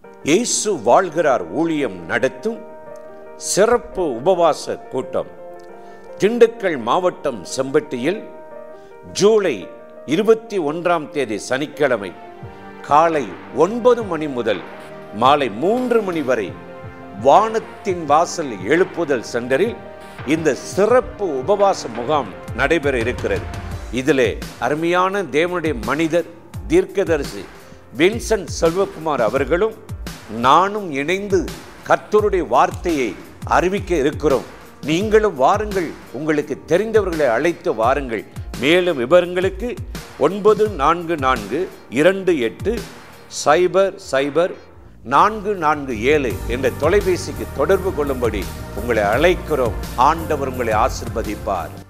இயேசு வாழ்கிறார் ஊழியம் நடத்தும் சிறப்பு உபவாச கூட்டம் திண்டுக்கல் மாவட்டம் செம்பட்டியில் ஜூலை இருபத்தி ஒன்றாம் தேதி சனிக்கிழமை காலை ஒன்பது மணி முதல் மாலை மூன்று மணி வரை வானத்தின் வாசல் எழுப்புதல் சென்டரில் இந்த சிறப்பு உபவாச முகாம் நடைபெற இருக்கிறது இதிலே அருமையான தேவனுடைய மனிதர் தீர்க்கதரிசி வின்சென்ட் செல்வகுமார் அவர்களும் நானும் இணைந்து கர்த்தருடைய வார்த்தையை அறிவிக்க இருக்கிறோம் நீங்களும் வாருங்கள் உங்களுக்கு தெரிந்தவர்களை அழைத்து வாருங்கள் மேலும் விவரங்களுக்கு ஒன்பது நான்கு நான்கு இரண்டு எட்டு சைபர் சைபர் நான்கு நான்கு ஏழு என்ற தொலைபேசிக்கு தொடர்பு கொள்ளும்படி உங்களை அழைக்கிறோம் ஆண்டவர் உங்களை ஆசிர்வதிப்பார்